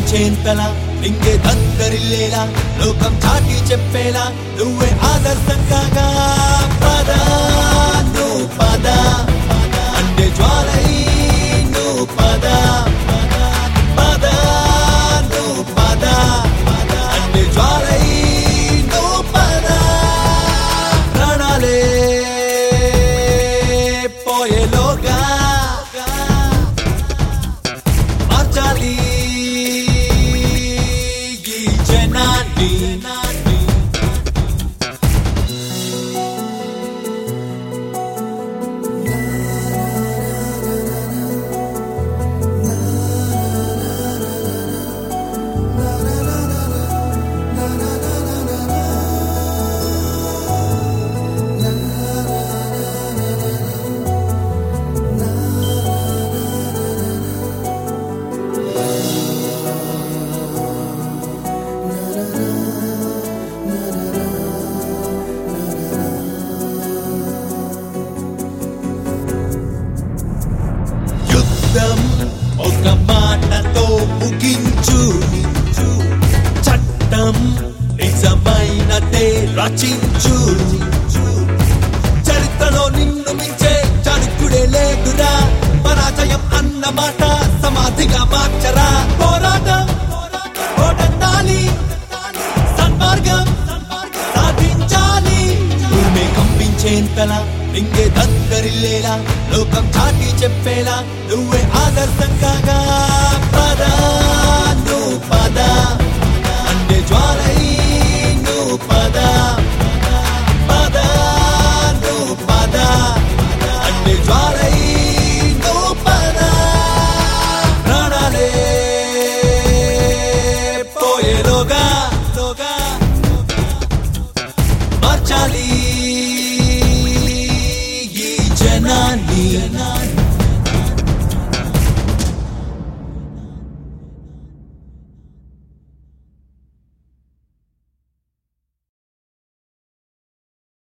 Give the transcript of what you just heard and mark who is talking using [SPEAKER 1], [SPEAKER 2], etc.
[SPEAKER 1] కంపించేంతలా నింగే దద్దరిల్లేలా లోకం చాటి చెప్పేలా నువ్వే ఆదర్శం కాగా పద నువ్వు పద అంటే జ్వాలై నువ్వు పద పద నువ్వు పద అంటే జ్వాలై నువ్వు పద ప్రాణాలే పోయేలోగా మార్చాలి ఈ జనాన్ని యుద్ధం ఒక మాటతో ముగించు చట్టం నిజమైనదే రచించు చరిత్రలో నిన్ను మించే చరుకుడే లేదురా పరాజయం అన్న మాట సమాధిగా మార్చరా పోరాటం పోటెత్తాలి సన్మార్గం సాధించాలి భూమి కంపించేంతలా నింగే దద్దరిల్లేలా లోకం చాటి చెప్పేలా నువ్వే ఆదర్శం కాగా పద నువ్వు పద అంటే జ్వాల